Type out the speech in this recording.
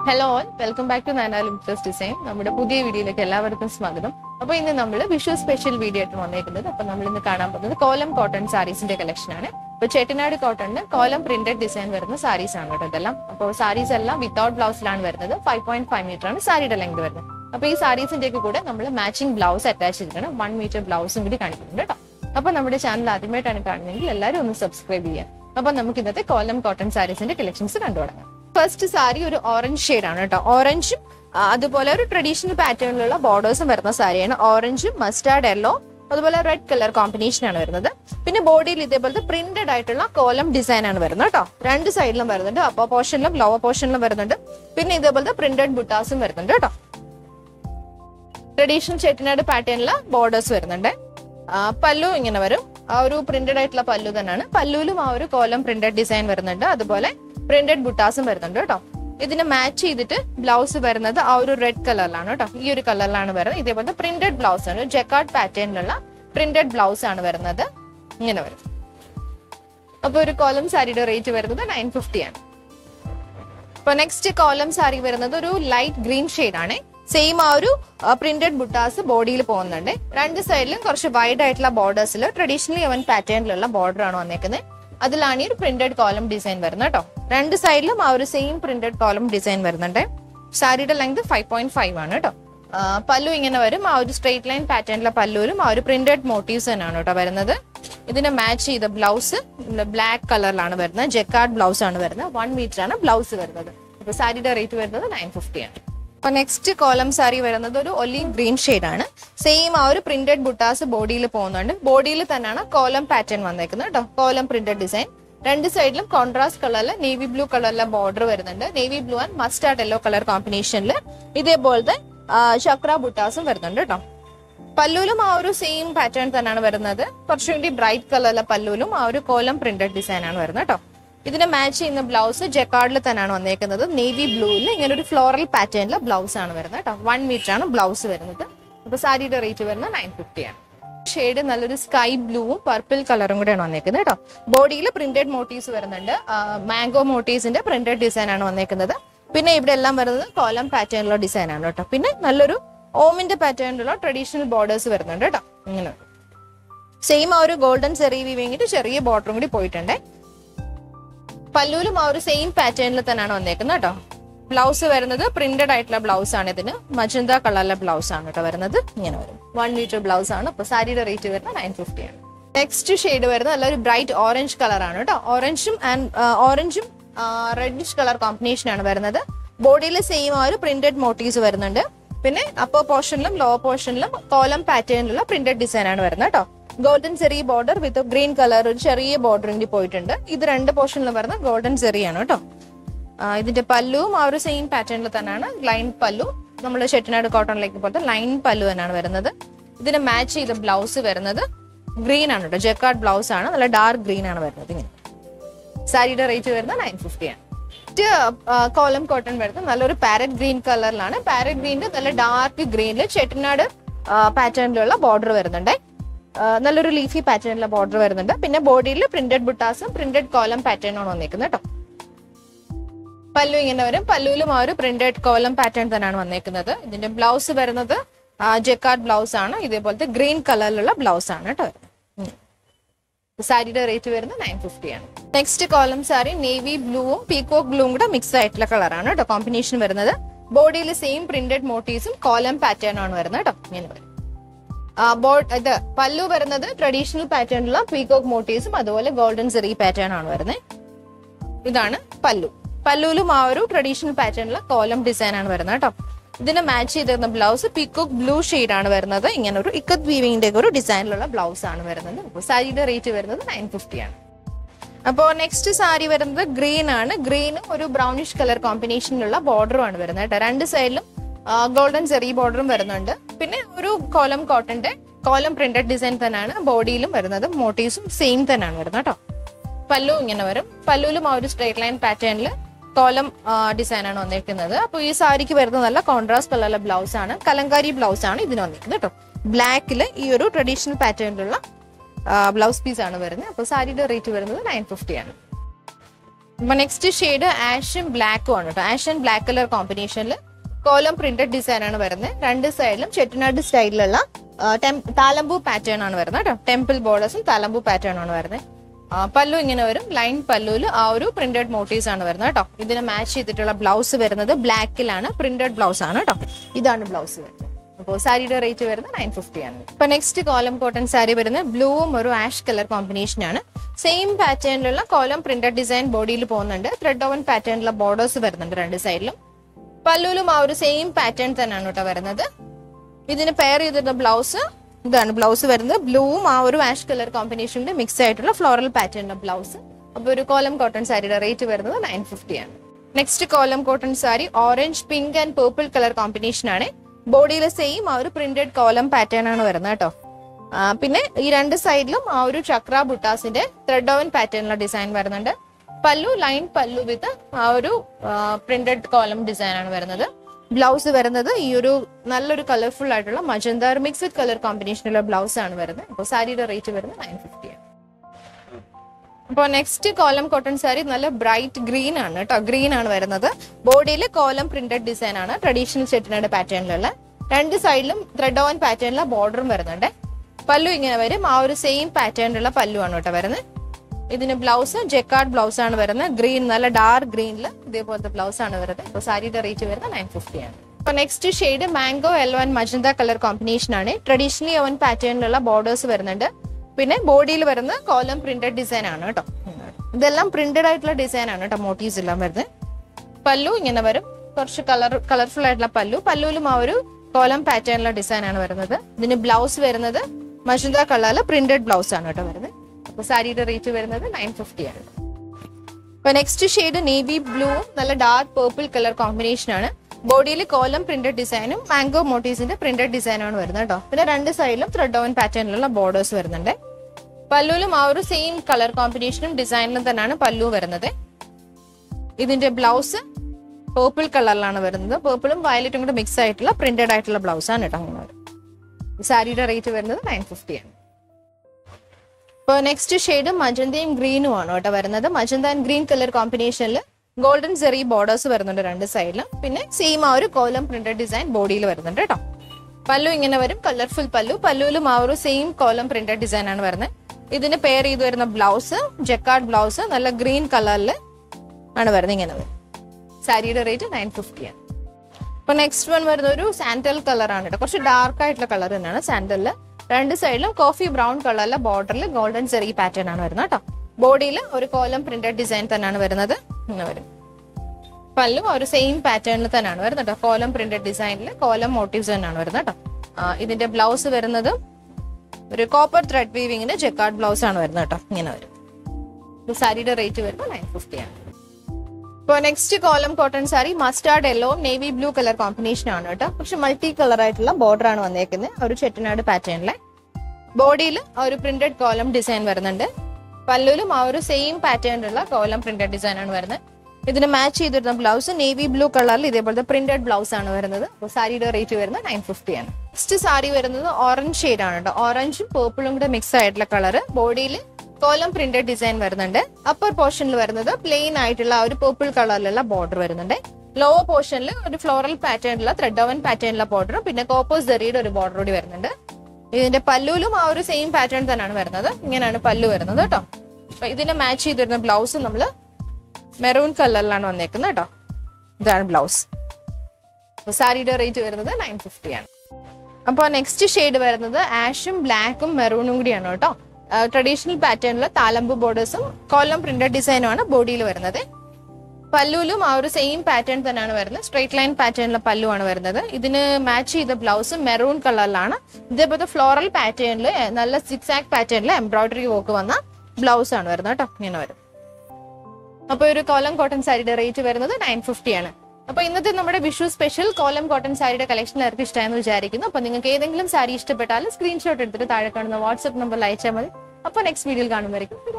Hello all welcome back to Nayana limitless design നമ്മുടെ പുതിയ വീഡിയോയിലേക്ക് എല്ലാവർക്കും സ്വാഗതം അപ്പൊ ഇന്ന് നമ്മൾ വിഷു സ്പെഷ്യൽ വീഡിയോ ആയിട്ട് വന്നേക്കുന്നത് അപ്പൊ നമ്മൾ ഇന്ന് കാണാൻ പോകുന്നത് കോലം കോട്ടൺ സാരീസിന്റെ കളക്ഷൻ ആണ് അപ്പൊ ചെട്ടിനാട് കോട്ടണിന് കോലം പ്രിന്റഡ് ഡിസൈൻ വരുന്ന സാരീസ് ആണ് കേട്ടോ ഇതെല്ലാം അപ്പോൾ സാരീസ് എല്ലാം വിത്തൗട്ട് ബ്ലൗസിലാണ് വരുന്നത് ഫൈവ് പോയിന്റ് ഫൈവ് മീറ്റർ ആണ് സാരിയുടെ ലെങ്ത് വരുന്നത് അപ്പൊ ഈ സാരീസിന്റെ ഒക്കെ കൂടെ നമ്മൾ മാച്ചിങ് ബ്ലൗസ് അറ്റാച്ച് ചെയ്തിട്ടാണ് വൺ മീറ്റർ ബ്ലൗസും കൂടി കാണിക്കുന്നുണ്ട് കേട്ടോ അപ്പൊ നമ്മുടെ ചാനൽ ആദ്യമായിട്ടാണ് കാണുന്നതെങ്കിൽ എല്ലാവരും ഒന്ന് സബ്സ്ക്രൈബ് ചെയ്യാം അപ്പൊ നമുക്ക് ഇന്നത്തെ കോലം കോട്ടൺ സാരീസിന്റെ കളക്ഷൻസ് കണ്ടു തുടങ്ങാം ഫസ്റ്റ് സാരി ഒരു ഓറഞ്ച് ഷെയ്ഡ് ആണ് കേട്ടോ ഓറഞ്ചും ആ, അതുപോലെ ഒരു ട്രഡീഷണൽ പാറ്റേണിലുള്ള ബോർഡേഴ്സും വരുന്ന സാരിയാണ് ഓറഞ്ചും മസ്റ്റാർഡ് യെല്ലോ അതുപോലെ റെഡ് കളർ കോമ്പിനേഷൻ ആണ് വരുന്നത് പിന്നെ ബോഡിയിൽ ഇതേപോലത്തെ പ്രിന്റഡ് ആയിട്ടുള്ള കോലം ഡിസൈൻ ആണ് വരുന്നത് കേട്ടോ രണ്ട് സൈഡിലും വരുന്നുണ്ട് അപ്പർ പോർഷനിലും ലോവർ പോർഷനിലും വരുന്നുണ്ട് പിന്നെ ഇതേപോലത്തെ പ്രിന്റഡ് ബുട്ടാസും വരുന്നുണ്ട് കേട്ടോ ട്രഡീഷണൽ ചെട്ടിനാട് പാറ്റേണിലെ ബോർഡേഴ്സ് വരുന്നുണ്ട് ആ, പല്ലു ഇങ്ങനെ വരും ആ ഒരു പ്രിന്റഡ് ആയിട്ടുള്ള പല്ലു തന്നെയാണ് പല്ലുവിലും ആ ഒരു കോലം പ്രിന്റഡ് ഡിസൈൻ വരുന്നുണ്ട് അതുപോലെ പ്രിന്റഡ് ബുട്ടാസും വരുന്നുണ്ട് കേട്ടോ ഇതിന് മാച്ച് ചെയ്തിട്ട് ബ്ലൗസ് വരുന്നത് ആ ഒരു റെഡ് കളറിലാണ് കേട്ടോ ഈ ഒരു കളറിലാണ് വരുന്നത് ഇതേപോലത്തെ പ്രിന്റഡ് ബ്ലൗസ് ആണ് ജക്കാർഡ് പാറ്റേണിലുള്ള പ്രിന്റഡ് ബ്ലൗസ് ആണ് വരുന്നത് ഇങ്ങനെ വരും അപ്പൊ ഒരു കോലം സാരിയുടെ റേറ്റ് വരുന്നത് നയൻ ഫിഫ്റ്റി ആണ് ഇപ്പൊ നെക്സ്റ്റ് കോലം സാരി വരുന്നത് ഒരു ലൈറ്റ് ഗ്രീൻ ഷെയ്ഡ് ആണ് സെയിം ആ ഒരു പ്രിന്റഡ് ബുട്ടാസ് ബോഡിയിൽ പോകുന്നുണ്ട് രണ്ട് സൈഡിലും കുറച്ച് വൈഡ് ആയിട്ടുള്ള ബോർഡേഴ്സിൽ ട്രഡീഷണലി അവൻ പാറ്റേണിലുള്ള ബോർഡർ ആണ് വന്നേക്കുന്നത് അതിലാണ് ഈ ഒരു പ്രിന്റഡ് കോലം ഡിസൈൻ വരുന്നത് കേട്ടോ രണ്ട് സൈഡിലും ആ ഒരു സെയിം പ്രിന്റഡ് കോലം ഡിസൈൻ വരുന്നുണ്ട് സാരിയുടെ ലെങ്ത് ഫൈവ് പോയിന്റ് ഫൈവ് ആണ് കേട്ടോ ആ, പല്ലു ഇങ്ങനെ വരും ആ ഒരു സ്ട്രേറ്റ് ലൈൻ പാറ്റേണിലെ പല്ലുവിലും ആ ഒരു പ്രിന്റഡ് മോട്ടീവ്സ് തന്നെയാണ് കേട്ടോ വരുന്നത് ഇതിനെ മാച്ച് ചെയ്ത ബ്ലൗസ് ബ്ലാക്ക് കളറിലാണ് വരുന്നത് ജെക്കാർഡ് ബ്ലൗസ് ആണ് വരുന്നത് വൺ മീറ്റർ ആണ് ബ്ലൗസ് വരുന്നത് അപ്പൊ സാരിയുടെ റേറ്റ് വരുന്നത് നയൻ ഫിഫ്റ്റി ആണ് അപ്പൊ നെക്സ്റ്റ് കോലം സാരി വരുന്നത് ഒരു ഒലീവ് ഗ്രീൻ ഷെയ്ഡ് ആണ് സെയിം ആ ഒരു പ്രിന്റഡ് ബുട്ടാസ് ബോഡിയിൽ പോകുന്നുണ്ട് ബോഡിയിൽ തന്നെയാണ് കോലം പാറ്റേൺ വന്നേക്കുന്നത് കേട്ടോ കോലം പ്രിന്റഡ് ഡിസൈൻ രണ്ട് സൈഡിലും കോൺട്രാസ്റ്റ് കളറിൽ നേവി ബ്ലൂ കളറിലെ ബോർഡർ വരുന്നുണ്ട് navy blue and mustard yellow colour കോമ്പിനേഷനിൽ ഇതേപോലത്തെ ആ, ചക്ര ബുട്ടാസും വരുന്നുണ്ട് കേട്ടോ പല്ലുവിലും ആ ഒരു സെയിം പാറ്റേൺ തന്നെയാണ് വരുന്നത് കുറച്ചുകൂടി ബ്രൈറ്റ് കളറിലെ പല്ലുവിലും ആ ഒരു കോലം പ്രിന്റഡ് ഡിസൈൻ ആണ് വരുന്നത് കേട്ടോ ഇതിനെ മാച്ച് ചെയ്യുന്ന ബ്ലൗസ് ജക്കാർഡിൽ തന്നെയാണ് വന്നേക്കുന്നത് നേവി ബ്ലൂവിൽ ഇങ്ങനെ ഒരു ഫ്ലോറൽ പാറ്റേണിലെ ബ്ലൗസ് ആണ് വരുന്നത് കേട്ടോ വൺ മീറ്റർ ആണ് ബ്ലൗസ് വരുന്നത് അപ്പൊ സാരിയുടെ റേറ്റ് വരുന്നത് നയൻ ഫിഫ്റ്റി ആണ് ഷെയ്ഡ് നല്ലൊരു സ്കൈ ബ്ലൂവും പർപ്പിൾ കളറും കൂടെയാണ് വന്നേക്കുന്നത് കേട്ടോ ബോഡിയിൽ പ്രിന്റഡ് മോട്ടീവ്സ് വരുന്നുണ്ട് മാംഗോ മോട്ടീവ്സിന്റെ പ്രിന്റഡ് ഡിസൈൻ ആണ് വന്നേക്കുന്നത് പിന്നെ ഇവിടെ എല്ലാം വരുന്നത് കോലം പാറ്റേണിലുള്ള ഡിസൈൻ ആണ് കേട്ടോ പിന്നെ നല്ലൊരു ഓമിന്റെ പാറ്റേണിലുള്ള ട്രഡീഷണൽ ബോർഡേഴ്സ് വരുന്നുണ്ട് കേട്ടോ ഇങ്ങനെ സെയിം ആ ഒരു ഗോൾഡൻ ചെറിയ വീവിങ്ങിട്ട് ചെറിയ ബോർഡറും കൂടി പോയിട്ടുണ്ട് പല്ലൂലും ആ ഒരു സെയിം പാറ്റേണിൽ തന്നെയാണ് വന്നേക്കുന്നത് കേട്ടോ ബ്ലൗസ് വരുന്നത് പ്രിന്റഡ് ആയിട്ടുള്ള ബ്ലൗസ് ആണ് ഇതിന് മജന്ത കളറിലെ ബ്ലൗസ് ആണ് കേട്ടോ വരുന്നത് ഇങ്ങനെ വരും വൺ മീറ്റർ ബ്ലൗസ് ആണ് അപ്പൊ സാരിയുടെ റേറ്റ് വരുന്നത് നയൻ ഫിഫ്റ്റി ആണ് നെക്സ്റ്റ് ഷെയ്ഡ് വരുന്നത് നല്ലൊരു ബ്രൈറ്റ് ഓറഞ്ച് കളർ ആണ് കേട്ടോ ഓറഞ്ചും ആൻഡ് ഓറഞ്ചും റെഡിഷ് കളർ കോമ്പിനേഷൻ ആണ് വരുന്നത് ബോഡിയിൽ സെയിം ആ ഒരു പ്രിന്റഡ് മോട്ടീവ്സ് വരുന്നുണ്ട് പിന്നെ അപ്പർ പോർഷനിലും ലോവർ പോർഷനിലും കോലം പാറ്റേണിലുള്ള പ്രിന്റഡ് ഡിസൈൻ ആണ് വരുന്നത് കേട്ടോ ഗോൾഡൻ ചെറിയ ബോർഡർ വിത്ത് ഗ്രീൻ കളർ ഒരു ചെറിയ ബോർഡർ കൂടി പോയിട്ടുണ്ട് ഇത് രണ്ട് പോർഷനിലും വരുന്ന ഗോൾഡൻ ചെറിയാണ് കേട്ടോ ആ, ഇതിന്റെ പല്ലുവും ആ ഒരു സെയിം പാറ്റേണിൽ തന്നെയാണ് ലൈൻ പല്ലു നമ്മൾ ചെട്ടിനാട് കോട്ടണിലേക്ക് പോലത്തെ ലൈൻ പല്ലു തന്നെയാണ് വരുന്നത് ഇതിന് മാച്ച് ചെയ്ത ബ്ലൗസ് വരുന്നത് ഗ്രീൻ ആണ് കേട്ടോ ജെക്കാർഡ് ബ്ലൗസ് ആണ് നല്ല ഡാർക്ക് ഗ്രീൻ ആണ് വരുന്നത് ഇങ്ങനെ സാരിയുടെ റേറ്റ് വരുന്നത് നയൻ ഫിഫ്റ്റി ആണ് കോലം കോട്ടൺ വരുന്നത് നല്ലൊരു പാരറ്റ് ഗ്രീൻ കളറിലാണ് പാരറ്റ് ഗ്രീനിന്റെ നല്ല ഡാർക്ക് ഗ്രീനിൽ ചെട്ടിനാട് പാറ്റേണിലുള്ള ബോർഡർ വരുന്നുണ്ട് ആ, നല്ലൊരു ലീഫി പാറ്റേണിലുള്ള ബോർഡർ വരുന്നുണ്ട് പിന്നെ ബോഡിയിൽ പ്രിന്റഡ് ബുട്ടാസും പ്രിന്റഡ് കോലം പാറ്റേണാണ് വന്നേക്കുന്നത് കേട്ടോ പല്ലു ഇങ്ങനെ വരും പല്ലുവിലും ആ ഒരു പ്രിന്റഡ് കോലം പാറ്റേൺ തന്നെയാണ് വന്നേക്കുന്നത് ഇതിന്റെ ബ്ലൗസ് വരുന്നത് ജെക്കാർഡ് ബ്ലൗസ് ആണ് ഇതേപോലത്തെ ഗ്രീൻ കളറിലുള്ള ബ്ലൗസ് ആണ് കേട്ടോ ഉം. സാരിയുടെ റേറ്റ് വരുന്നത് നയൻ ഫിഫ്റ്റി ആണ് നെക്സ്റ്റ് കോലം സാരി നേവി ബ്ലൂവും പീകോക്ക് ബ്ലൂവും കൂടെ മിക്സ് ആയിട്ടുള്ള കളറാണ് കേട്ടോ കോമ്പിനേഷൻ വരുന്നത് ബോഡിയിൽ സെയിം പ്രിന്റഡ് മോട്ടീവ്സും കോലം പാറ്റേൺ ആണ് വരുന്നത് കേട്ടോ ഇങ്ങനെ വരും ബോർഡ് ഇത് പല്ലു വരുന്നത് ട്രഡീഷണൽ പാറ്റേണിലുള്ള പീകോക്ക് മോട്ടീവ്സും അതുപോലെ ഗോൾഡൻ സെറി പാറ്റേൺ ആണ് വരുന്നത് ഇതാണ് പല്ലു പല്ലുവിലും ആ ഒരു ട്രഡീഷണൽ പാറ്റേണിലുള്ള കോലം ഡിസൈൻ ആണ് വരുന്നത് കേട്ടോ ഇതിന് മാച്ച് ചെയ്തിരുന്ന ബ്ലൗസ് പിക്കോക്ക് ബ്ലൂ ഷെയ്ഡ് ആണ് വരുന്നത് ഇങ്ങനെ ഒരു ഇക്കത്ത് വീവിങ്ങിന്റെ ഒരു ഡിസൈനിലുള്ള ബ്ലൗസ് ആണ് വരുന്നത് അപ്പോൾ സാരിയുടെ റേറ്റ് വരുന്നത് നയൻ ഫിഫ്റ്റി ആണ് അപ്പോൾ നെക്സ്റ്റ് സാരി വരുന്നത് ഗ്രീൻ ആണ് ഗ്രീനും ഒരു ബ്രൗണിഷ് കളർ കോമ്പിനേഷനിലുള്ള ബോർഡറും ആണ് വരുന്നത് കേട്ടോ രണ്ട് സൈഡിലും ഗോൾഡൻ ചെറിയ ബോർഡറും വരുന്നുണ്ട് പിന്നെ ഒരു കോലം കോട്ടന്റെ കോലം പ്രിന്റഡ് ഡിസൈൻ തന്നെയാണ് ബോഡിയിലും വരുന്നത് മോട്ടീവ്സും സെയിം തന്നെയാണ് വരുന്നത് കേട്ടോ പല്ലു ഇങ്ങനെ വരും പല്ലുവിലും ആ ഒരു സ്ട്രേറ്റ് ലൈൻ പാറ്റേണിൽ കോലം ഡിസൈൻ ആണ് വന്നിരിക്കുന്നത് അപ്പോൾ ഈ സാരിക്ക് വരുന്നത് നല്ല കോൺട്രാസ്റ്റ് കളറിലെ ബ്ലൗസ് ആണ് കലങ്കാരി ബ്ലൗസ് ആണ് ഇതിന് വന്നിരിക്കുന്നത് കേട്ടോ ബ്ലാക്കിൽ ഈ ഒരു ട്രഡീഷണൽ പാറ്റേണിലുള്ള ബ്ലൗസ് പീസ് ആണ് വരുന്നത് അപ്പോൾ സാരിയുടെ റേറ്റ് വരുന്നത് നയൻ ഫിഫ്റ്റി ആണ് അപ്പൊ നെക്സ്റ്റ് ഷെയ്ഡ് ആഷും ബ്ലാക്കും ആണ് കേട്ടോ ആഷ് ആൻഡ് ബ്ലാക്ക് കളർ കോമ്പിനേഷനിൽ കോലം പ്രിന്റഡ് ഡിസൈൻ ആണ് വരുന്നത് രണ്ട് സൈഡിലും ചെട്ടിനാട് സ്റ്റൈലിലുള്ള ആ, ടെം- താലമ്പു പാറ്റേൺ ആണ് വരുന്നത് കേട്ടോ ടെമ്പിൾ ബോർഡേഴ്സും താലമ്പു പാറ്റേൺ ആണ് വരുന്നത് ആ, പല്ലു ഇങ്ങനെ വരും ലൈൻ പല്ലുവിൽ ആ ഒരു പ്രിന്റഡ് മോട്ടീവ്സ് ആണ് വരുന്നത് കേട്ടോ ഇതിന് മാച്ച് ചെയ്തിട്ടുള്ള ബ്ലൗസ് വരുന്നത് ബ്ലാക്കിലാണ് പ്രിന്റഡ് ബ്ലൗസ് ആണ് കേട്ടോ ഇതാണ് ബ്ലൗസ് വരുന്നത് അപ്പോൾ സാരിയുടെ റേറ്റ് വരുന്നത് നയൻ ഫിഫ്റ്റി ആണ് ഇപ്പൊ നെക്സ്റ്റ് കോലം കോട്ടൺ സാരി വരുന്നത് ബ്ലൂവും ഒരു ആഷ് കളർ കോമ്പിനേഷൻ ആണ് സെയിം പാറ്റേണിലുള്ള കോലം പ്രിന്റഡ് ഡിസൈൻ ബോഡിയിൽ പോകുന്നുണ്ട് ത്രെഡ് ഓവൻ പാറ്റേണിലുള്ള ബോർഡേഴ്സ് വരുന്നുണ്ട് രണ്ട് സൈഡിലും പല്ലുവിലും ആ ഒരു സെയിം പാറ്റേൺ തന്നെയാണ് കേട്ടോ വരുന്നത് ഇതിന് പെയർ ചെയ്തിട്ടുള്ള ബ്ലൗസ് ഇതാണ് ബ്ലൗസ് വരുന്നത് ബ്ലൂവും ആ ഒരു ആഷ് കളർ കോമ്പിനേഷനിൽ മിക്സ് ആയിട്ടുള്ള ഫ്ലോറൽ പാറ്റേണിന്റെ ബ്ലൗസ് അപ്പോൾ ഒരു കോലം കോട്ടൺ സാരിയുടെ റേറ്റ് വരുന്നത് നയൻ ഫിഫ്റ്റി ആണ് next kolam cotton sari orange pink and purple colour combination ആണ് ബോഡിയിൽ സെയിം ആ ഒരു പ്രിന്റഡ് കോലം പാറ്റേൺ ആണ് വരുന്നത് കേട്ടോ ആ, പിന്നെ ഈ രണ്ട് സൈഡിലും ആ ഒരു ചക്ര ബുട്ടാസിന്റെ ത്രെഡ് ഓവൻ പാറ്റേണിലുള്ള ഡിസൈൻ വരുന്നുണ്ട് പല്ലു ലൈൻ പല്ലു വിത്ത് ആ ഒരു പ്രിന്റഡ് കോലം ഡിസൈൻ ആണ് വരുന്നത് ബ്ലൗസ് വരുന്നത് ഈ ഒരു നല്ലൊരു കളർഫുൾ ആയിട്ടുള്ള മജന്താർ മിക്സഡ് കളർ കോമ്പിനേഷനുള്ള ബ്ലൗസ് ആണ് വരുന്നത് അപ്പോൾ സാരിയുടെ റേറ്റ് വരുന്നത് നയൻ ഫിഫ്റ്റി ആണ് അപ്പോൾ നെക്സ്റ്റ് കോലം കോട്ടൺ സാരി നല്ല ബ്രൈറ്റ് ഗ്രീൻ ആണ് കേട്ടോ ഗ്രീൻ ആണ് വരുന്നത് ബോഡിയിൽ കോലം പ്രിന്റഡ് ഡിസൈൻ ആണ് ട്രഡീഷണൽ ചെട്ടിനാട് പാറ്റേണിലുള്ള രണ്ട് സൈഡിലും ത്രെഡ് ഓൺ പാറ്റേണിലുള്ള ബോർഡറും വരുന്നുണ്ട് പല്ലു ഇങ്ങനെ വരും ആ ഒരു സെയിം പാറ്റേണിലുള്ള പല്ലു ആണ് കേട്ടോ വരുന്നത് ഇതിന് ബ്ലൗസ് ജെക്കാർഡ് ബ്ലൗസ് ആണ് വരുന്നത് ഗ്രീൻ നല്ല ഡാർക്ക് ഗ്രീനിൽ ഇതേപോലത്തെ ബ്ലൗസ് ആണ് വരുന്നത് അപ്പോൾ സാരിയുടെ റേറ്റ് വരുന്നത് നയൻ ഫിഫ്റ്റി ആണ് അപ്പോൾ next shade mango yellow and magenta colour combination ആണ് ട്രഡീഷണലി അവൻ പാറ്റേണിലുള്ള ബോർഡേഴ്സ് വരുന്നുണ്ട് പിന്നെ ബോഡിയിൽ വരുന്ന കോലം പ്രിന്റഡ് ഡിസൈൻ ആണ് കേട്ടോ ഇതെല്ലാം പ്രിന്റഡ് ആയിട്ടുള്ള ഡിസൈൻ ആണ് കേട്ടോ മോട്ടീവ്സ് എല്ലാം വരുന്നത് പല്ലു ഇങ്ങനെ വരും കുറച്ച് കളർ കളർഫുൾ ആയിട്ടുള്ള പല്ലു പല്ലുവിലും ആ ഒരു കോലം പാറ്റേണിലുള്ള ഡിസൈൻ ആണ് വരുന്നത് ഇതിന് ബ്ലൗസ് വരുന്നത് മജന്ത കളറിൽ പ്രിന്റഡ് ബ്ലൗസ് ആണ് കേട്ടോ വരുന്നത് അപ്പൊ സാരിയുടെ റേറ്റ് വരുന്നത് നയൻ ഫിഫ്റ്റി ആണ് ഇപ്പൊ നെക്സ്റ്റ് ഷെയ്ഡ് നേവി ബ്ലൂ നല്ല ഡാർക്ക് പേർപ്പിൾ കളർ കോമ്പിനേഷൻ ആണ് ബോഡിയിൽ കോലം പ്രിന്റഡ് ഡിസൈനും മാംഗോ മോട്ടീവ്സിന്റെ പ്രിന്റഡ് ഡിസൈനാണ് വരുന്നത് കേട്ടോ പിന്നെ രണ്ട് സൈഡിലും ത്രെഡ് ഓവൻ പാറ്റേണിലുള്ള ബോർഡേഴ്സ് വരുന്നുണ്ട് പല്ലുവിലും ആ ഒരു സെയിം കളർ കോമ്പിനേഷനും ഡിസൈനിലും തന്നെയാണ് പല്ലു വരുന്നത് ഇതിന്റെ ബ്ലൗസ് പേർപ്പിൾ കളറിലാണ് വരുന്നത് പേർപ്പിളും വയലറ്റും കൂടെ മിക്സ് ആയിട്ടുള്ള പ്രിന്റഡ് ആയിട്ടുള്ള ബ്ലൗസ് ആണ് കേട്ടോ അങ്ങനെ വരും. ഈ സാരിയുടെ റേറ്റ് വരുന്നത് നയൻ ഫിഫ്റ്റി ആണ് ഇപ്പോൾ നെക്സ്റ്റ് ഷെയ്ഡ് മജന്തയും ഗ്രീനും ആണ് കേട്ടോ വരുന്നത് മജന്ത ആൻഡ് ഗ്രീൻ കളർ കോമ്പിനേഷനിൽ ഗോൾഡൻ സെറി ബോർഡേഴ്സ് വരുന്നുണ്ട് രണ്ട് സൈഡിലും പിന്നെ സെയിം ആ ഒരു കോലം പ്രിന്റഡ് ഡിസൈൻ ബോഡിയിൽ വരുന്നുണ്ട് കേട്ടോ പല്ലു ഇങ്ങനെ വരും കളർഫുൾ പല്ലു പല്ലുവിലും ആ ഒരു സെയിം കോലം പ്രിന്റഡ് ഡിസൈൻ ആണ് വരുന്നത് ഇതിന് പെയർ ചെയ്ത് വരുന്ന ബ്ലൗസ് ജക്കാർഡ് ബ്ലൗസ് നല്ല ഗ്രീൻ കളറിൽ ആണ് വരുന്നത് ഇങ്ങനെ വരും സാരിയുടെ റേറ്റ് നയൻ ഫിഫ്റ്റി ആണ് ഇപ്പൊ നെക്സ്റ്റ് വൺ വരുന്ന ഒരു സാൻഡൽ കളർ ആണ് കേട്ടോ കുറച്ച് ഡാർക്ക് ആയിട്ടുള്ള കളർ തന്നെയാണ് സാൻഡലില് രണ്ട് സൈഡിലും കോഫി ബ്രൗൺ കളറിലെ ബോർഡറിൽ ഗോൾഡൻ ചെറി പാറ്റേൺ ആണ് വരുന്നത് കേട്ടോ ബോഡിയിൽ ഒരു കോലം പ്രിന്റഡ് ഡിസൈൻ തന്നെയാണ് വരുന്നത് ഇങ്ങനെ വരും പല്ലും ഒരു സെയിം പാറ്റേണിൽ തന്നെയാണ് വരുന്നത് കേട്ടോ കോലം പ്രിന്റഡ് ഡിസൈനിൽ കോലം മോട്ടീവ്സ് തന്നെയാണ് വരുന്നത് കേട്ടോ ആ, ഇതിന്റെ ബ്ലൗസ് വരുന്നത് ഒരു കോപ്പർ ത്രെഡ് വീവിങ്ങിന്റെ ജെക്കാർഡ് ബ്ലൗസ് ആണ് വരുന്നത് കേട്ടോ ഇങ്ങനെ വരും ഇത് സാരിയുടെ റേറ്റ് വരുമ്പോൾ നയൻ ഫിഫ്റ്റി ആണ് ഇപ്പോൾ next kolam cotton sari mustard yellow navy blue colour combination ആണ് കേട്ടോ പക്ഷെ മൾട്ടി കളർ ആയിട്ടുള്ള ബോർഡർ ആണ് വന്നേക്കുന്നത് ഒരു ചെട്ടിനാട് പാറ്റേണിലെ ബോഡിയിൽ ഒരു പ്രിന്റഡ് കോലം ഡിസൈൻ വരുന്നുണ്ട് പല്ലുവിലും ആ ഒരു സെയിം പാറ്റേണിലുള്ള കോലം പ്രിന്റഡ് ഡിസൈൻ ആണ് വരുന്നത് ഇതിന് മാച്ച് ചെയ്തിരുന്ന ബ്ലൗസ് നേവി ബ്ലൂ കളറിൽ ഇതേപോലത്തെ പ്രിന്റഡ് ബ്ലൗസ് ആണ് വരുന്നത് അപ്പോൾ സാരിയുടെ റേറ്റ് വരുന്നത് നയൻ ഫിഫ്റ്റി ആണ് നെക്സ്റ്റ് സാരി വരുന്നത് ഓറഞ്ച് ഷെയ്ഡ് ആണ് കേട്ടോ ഓറഞ്ചും പേർപ്പിളും കൂടെ മിക്സ് ആയിട്ടുള്ള കളർ ബോഡിയിൽ കോലം പ്രിന്റഡ് ഡിസൈൻ വരുന്നുണ്ട് അപ്പർ പോർഷനിൽ വരുന്നത് പ്ലെയിൻ ആയിട്ടുള്ള ആ ഒരു പേർപ്പിൾ കളറിലുള്ള ബോർഡർ വരുന്നുണ്ട് ലോവർ പോർഷനിൽ ഒരു ഫ്ലോറൽ പാറ്റേണിലുള്ള ത്രെഡ് ഓവൻ പാറ്റേണിലുള്ള ബോർഡറും പിന്നെ കോപ്പേഴ്സ് ദറിയുടെ ഒരു ബോർഡർ കൂടി വരുന്നുണ്ട് ഇതിന്റെ പല്ലുവിലും ആ ഒരു സെയിം പാറ്റേൺ തന്നെയാണ് വരുന്നത് ഇങ്ങനെയാണ് പല്ലു വരുന്നത് കേട്ടോ അപ്പൊ ഇതിനെ മാച്ച് ചെയ്തിരുന്ന ബ്ലൗസ് നമ്മൾ മെറൂൺ കളറിലാണ് വന്നേക്കുന്നത് കേട്ടോ ഇതാണ് ബ്ലൗസ് സാരിയുടെ റേറ്റ് വരുന്നത് നയൻ ഫിഫ്റ്റി ആണ് അപ്പോൾ നെക്സ്റ്റ് ഷെയ്ഡ് വരുന്നത് ആഷും ബ്ലാക്കും മെറൂണും കൂടിയാണ് കേട്ടോ ട്രഡീഷണൽ പാറ്റേണിൽ താലമ്പ് ബോർഡേഴ്സും കോലം പ്രിന്റഡ് ഡിസൈനും ആണ് ബോഡിയിൽ വരുന്നത് പല്ലുവിലും ആ ഒരു സെയിം പാറ്റേൺ തന്നെയാണ് വരുന്നത് സ്ട്രൈറ്റ് ലൈൻ പാറ്റേണിലെ പല്ലു ആണ് വരുന്നത് ഇതിന് മാച്ച് ചെയ്ത ബ്ലൗസ് മെറൂൺ കളറിലാണ് ഇതേപോലത്തെ ഫ്ലോറൽ പാറ്റേണിൽ നല്ല സിക്സ് ആക്ക് പാറ്റേണിൽ എംബ്രോയിഡറി വർക്ക് വന്ന ബ്ലൗസ് ആണ് വരുന്നത് കേട്ടോ ഇങ്ങനെ വരും അപ്പൊ ഒരു കോലം കോട്ടൺ സാരിയുടെ റേറ്റ് വരുന്നത് നയൻ ഫിഫ്റ്റി ആണ് അപ്പൊ ഇന്നത്തെ നമ്മുടെ വിഷു സ്പെഷ്യൽ കോലം കോട്ടൺ സാരിയുടെ കളക്ഷൻ എല്ലാവർക്കും ഇഷ്ടമായെന്ന് വിചാരിക്കുന്നു അപ്പൊ നിങ്ങൾക്ക് ഏതെങ്കിലും സാരി ഇഷ്ടപ്പെട്ടാൽ സ്ക്രീൻഷോട്ട് എടുത്തിട്ട് താഴെ കാണുന്ന വാട്സ്ആപ്പ് നമ്പറിൽ അയച്ചാൽ മതി അപ്പൊ നെക്സ്റ്റ് വീഡിയോയിൽ കാണുമായിരിക്കും